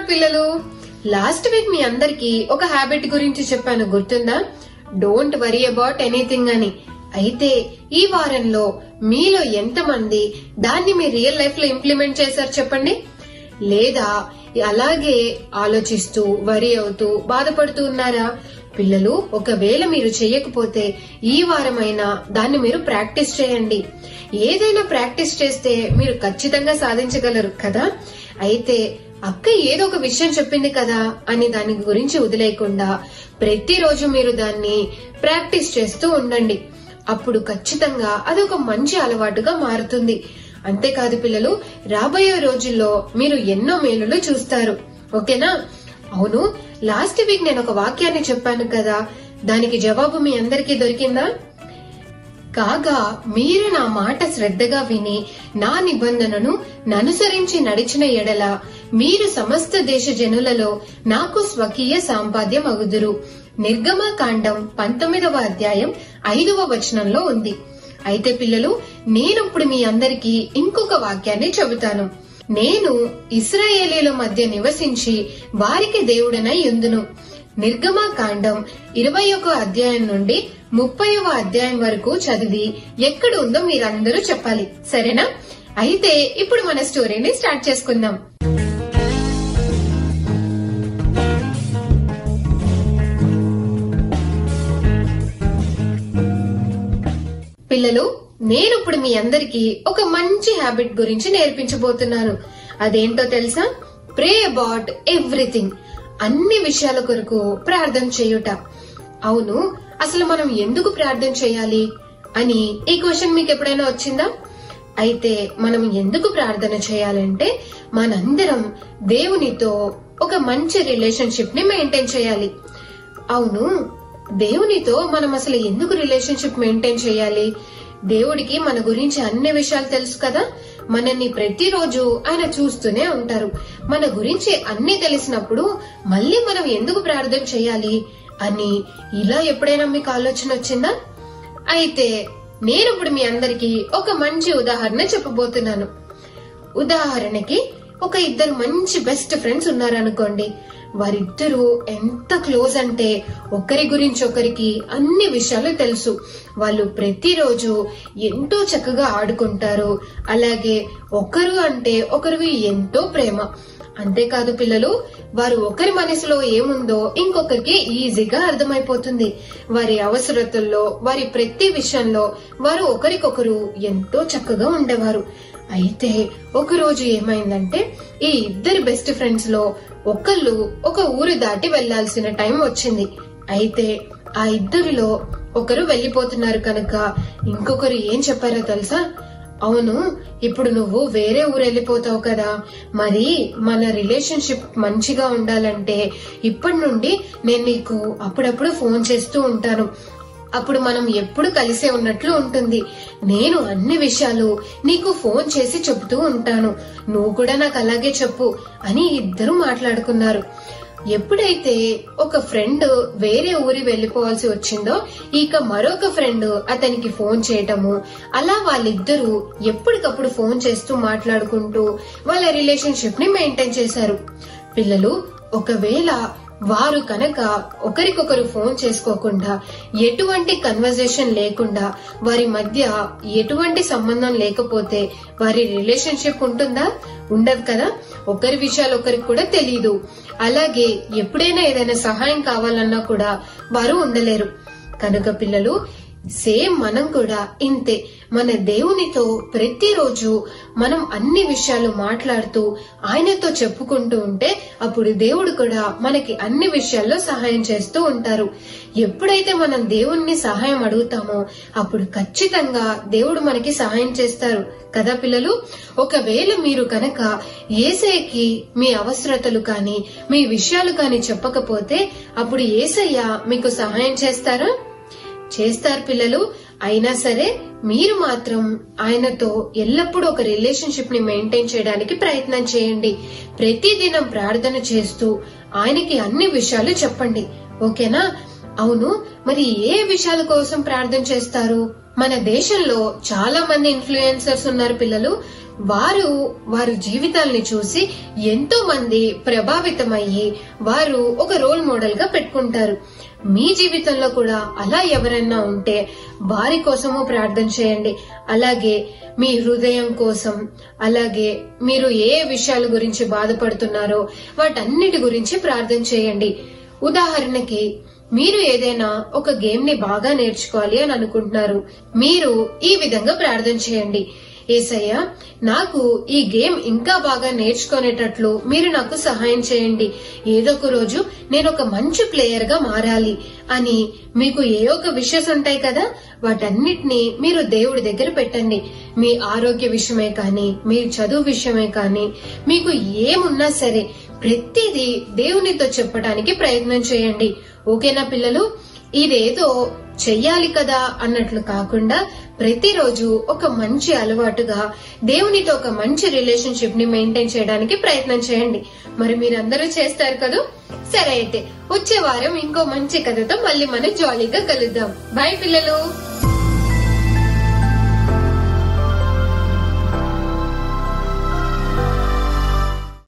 lord పిల్లలు last week మీ అందరికి ఒక హ్యాబిట్ గురించి చెప్పాను గుర్తుందా డోంట్ వరీ అబౌట్ ఎనీథింగ్ అని అయితే ఈ వారంలో మీలో ఎంతమంది దాన్ని మీ రియల్ లైఫ్ లో ఇంప్లిమెంట్ చేశారు చెప్పండి లేదా అలాగే ఆలోచిస్తూ వరి అవుతూ బాధపడుతూ ఉన్నారా పిల్లలు ఒకవేళ మీరు చేయకపోతే ఈ వారమైనా దాన్ని మీరు ప్రాక్టీస్ చేయండి ఏదైనా ప్రాక్టీస్ చేస్తే మీరు ఖచ్చితంగా సాధించగలరు కదా అయితే అక్క ఏదో ఒక విషయం చెప్పింది కదా అని దాని గురించి వదిలేయకుండా ప్రతిరోజు మీరు దాన్ని ప్రాక్టీస్ చేస్తూ ఉండండి అప్పుడు ఖచ్చితంగా అది ఒక మంచి అలవాటుగా మారుతుంది అంతేకాదు పిల్లలు రాబోయే రోజుల్లో మీరు ఎన్నో మేలులు చూస్తారు ఓకేనా అవును లాస్ట్ వీక్ నేను ఒక వాక్యాన్ని చెప్పాను కదా దానికి జవాబు మీ అందరికీ దొరికిందా కాగా మీరు నా మాట శ్రద్ధగా విని నా నిబంధనను ననుసరించి నడిచిన ఎడల మీరు సమస్త దేశ జనులలో నాకు స్వకీయ సాంపాద్యం అగుదురు నిర్గమకాండం పంతొమ్మిదవ అధ్యాయం ఐదవ వచనంలో ఉంది అయితే పిల్లలు నేనిప్పుడు మీ అందరికీ ఇంకొక వాక్యాన్ని చెబుతాను నేను ఇస్రాయేలీల మధ్య నివసించి వారికి దేవుడనై ఉందును నిర్గమాకాండం ఇరవై ఒక అధ్యాయం నుండి ముప్పైవ అధ్యాయం వరకు చదివి ఎక్కడ ఉందో మీరందరూ చెప్పాలి సరేనా అయితే ఇప్పుడు మన స్టోరీని స్టార్ట్ చేసుకుందాం పిల్లలు నేను ఇప్పుడు మీ అందరికి ఒక మంచి హ్యాబిట్ గురించి నేర్పించబోతున్నాను అదేంటో తెలుసా ప్రే అబౌట్ ఎవ్రీథింగ్ అన్ని విషయాల కొరకు ప్రార్థన చేయుట అవును అసలు మనం ఎందుకు ప్రార్థన చేయాలి అని ఈ క్వశ్చన్ మీకు ఎప్పుడైనా వచ్చిందా అయితే మనం ఎందుకు ప్రార్థన చేయాలంటే మనందరం దేవునితో ఒక మంచి రిలేషన్షిప్ ని మెయింటైన్ చేయాలి అవును దేవునితో మనం అసలు ఎందుకు రిలేషన్షిప్ మెయింటైన్ చేయాలి దేవుడికి మన గురించి అన్ని విషయాలు తెలుసు కదా మనల్ని ప్రతిరోజు ఆయన చూస్తూనే ఉంటారు మన గురించి అన్ని తెలిసినప్పుడు మళ్ళీ మనం ఎందుకు ప్రార్థన చేయాలి అని ఇలా ఎప్పుడైనా మీకు ఆలోచన వచ్చిందా అయితే నేను ఇప్పుడు మీ అందరికి ఒక మంచి ఉదాహరణ చెప్పబోతున్నాను ఉదాహరణకి ఒక ఇద్దరు మంచి బెస్ట్ ఫ్రెండ్స్ ఉన్నారనుకోండి వారిద్దరూ ఎంత క్లోజ్ అంటే ఒకరి గురించి ఒకరికి అన్ని విషయాలు తెలుసు వాళ్ళు ప్రతిరోజు ఎంతో చక్కగా ఆడుకుంటారు అలాగే ఒకరు అంటే ఒకరికి ఎంతో ప్రేమ అంతేకాదు పిల్లలు వారు ఒకరి మనసులో ఏముందో ఇంకొకరికి ఈజీగా అర్థమైపోతుంది వారి అవసరతల్లో వారి ప్రతి విషయంలో వారు ఒకరికొకరు ఎంతో చక్కగా ఉండేవారు అయితే ఒక రోజు ఏమైందంటే ఈ ఇద్దరు బెస్ట్ ఫ్రెండ్స్ లో ఒకళ్ళు ఒక ఊరు దాటి వెళ్లాల్సిన టైం వచ్చింది అయితే ఆ ఇద్దరిలో ఒకరు వెళ్లిపోతున్నారు కనుక ఇంకొకరు ఏం చెప్పారో తెలుసా అవును ఇప్పుడు నువ్వు వేరే ఊరు వెళ్ళిపోతావు కదా మరి మన రిలేషన్షిప్ మంచిగా ఉండాలంటే ఇప్పటి నుండి నేను నీకు అప్పుడప్పుడు ఫోన్ చేస్తూ ఉంటాను అప్పుడు మనం ఎప్పుడు కలిసే ఉన్నట్లు ఉంటుంది నేను అన్ని విషయాలు నీకు ఫోన్ చేసి చెబుతూ ఉంటాను నువ్వు కూడా నాకు అలాగే చెప్పు అని ఇద్దరు మాట్లాడుకున్నారు ఎప్పుడైతే ఒక ఫ్రెండ్ వేరే ఊరి వెళ్లిపోవాల్సి వచ్చిందో ఇక మరొక ఫ్రెండ్ అతనికి ఫోన్ చేయటము అలా వాళ్ళిద్దరూ ఎప్పటికప్పుడు ఫోన్ చేస్తూ మాట్లాడుకుంటూ వాళ్ళ రిలేషన్షిప్ ని మెయింటైన్ చేశారు పిల్లలు ఒకవేళ వారు కనుక ఒకరికొకరు ఫోన్ చేసుకోకుండా ఎటువంటి కన్వర్జేషన్ లేకుండా వారి మధ్య ఎటువంటి సంబంధం లేకపోతే వారి రిలేషన్షిప్ ఉంటుందా ఉండదు కదా ఒకరి విషయాలు ఒకరికి కూడా తెలియదు అలాగే ఎప్పుడైనా ఏదైనా సహాయం కావాలన్నా కూడా వారు ఉండలేరు కనుక పిల్లలు సేమ్ మనం కూడా ఇంతే మన దేవునితో ప్రతిరోజు మనం అన్ని విషయాలు మాట్లాడుతూ ఆయనతో చెప్పుకుంటూ ఉంటే అప్పుడు దేవుడు కూడా మనకి అన్ని విషయాల్లో సహాయం చేస్తూ ఉంటారు ఎప్పుడైతే మనం దేవుణ్ణి సహాయం అడుగుతామో అప్పుడు ఖచ్చితంగా దేవుడు మనకి సహాయం చేస్తారు కదా పిల్లలు ఒకవేళ మీరు కనుక ఏసయ్యకి మీ అవసరతలు కానీ మీ విషయాలు కానీ చెప్పకపోతే అప్పుడు ఏసయ్య మీకు సహాయం చేస్తారా చేస్తారు పిల్లలు అయినా సరే మీరు మాత్రం ఆయనతో ఎల్లప్పుడూ ఒక రిలేషన్షిప్ ని మెయింటైన్ చేయడానికి ప్రయత్నం చేయండి ప్రతిదినం ప్రార్థన చేస్తూ ఆయనకి అన్ని విషయాలు చెప్పండి ఓకేనా అవును మరి ఏ విషయాల కోసం ప్రార్థన చేస్తారు మన దేశంలో చాలా మంది ఇన్ఫ్లుయెన్సర్స్ ఉన్నారు పిల్లలు వారు వారి జీవితాల్ని చూసి ఎంతో మంది ప్రభావితమయ్యి వారు ఒక రోల్ మోడల్ గా పెట్టుకుంటారు మీ జీవితంలో కూడా అలా ఎవరైనా ఉంటే వారి కోసము ప్రార్థన చేయండి అలాగే మీ హృదయం కోసం అలాగే మీరు ఏ విషయాల గురించి బాధపడుతున్నారో వాటన్నిటి గురించి ప్రార్థన చేయండి ఉదాహరణకి మీరు ఏదైనా ఒక గేమ్ ని బాగా నేర్చుకోవాలి అని అనుకుంటున్నారు మీరు ఈ విధంగా ప్రార్థన చేయండి ఏసయ్య నాకు ఈ గేమ్ ఇంకా బాగా నేర్చుకునేటట్లు మీరు నాకు సహాయం చేయండి ఏదో ఒక రోజు నేను ఒక మంచి ప్లేయర్ గా మారాలి అని మీకు ఏ ఒక విషయస్ ఉంటాయి కదా వాటన్నిటిని మీరు దేవుడి దగ్గర పెట్టండి మీ ఆరోగ్య విషయమే కానీ మీ చదువు విషయమే కానీ మీకు ఏమున్నా సరే ప్రతిదీ దేవునితో చెప్పడానికి ప్రయత్నం చేయండి ఓకేనా పిల్లలు ఇదేదో చెయ్యాలి కదా అన్నట్లు కాకుండా ప్రతిరోజు ఒక మంచి అలవాటుగా దేవునితో ఒక మంచి రిలేషన్షిప్ ని మెయింటైన్ చేయడానికి ప్రయత్నం చేయండి మరి మీరందరూ చేస్తారు కదా సరే అయితే వచ్చే వారం ఇంకో మంచి కథతో మళ్ళీ మనం జాలీగా కలుద్దాం బాయ్ పిల్లలు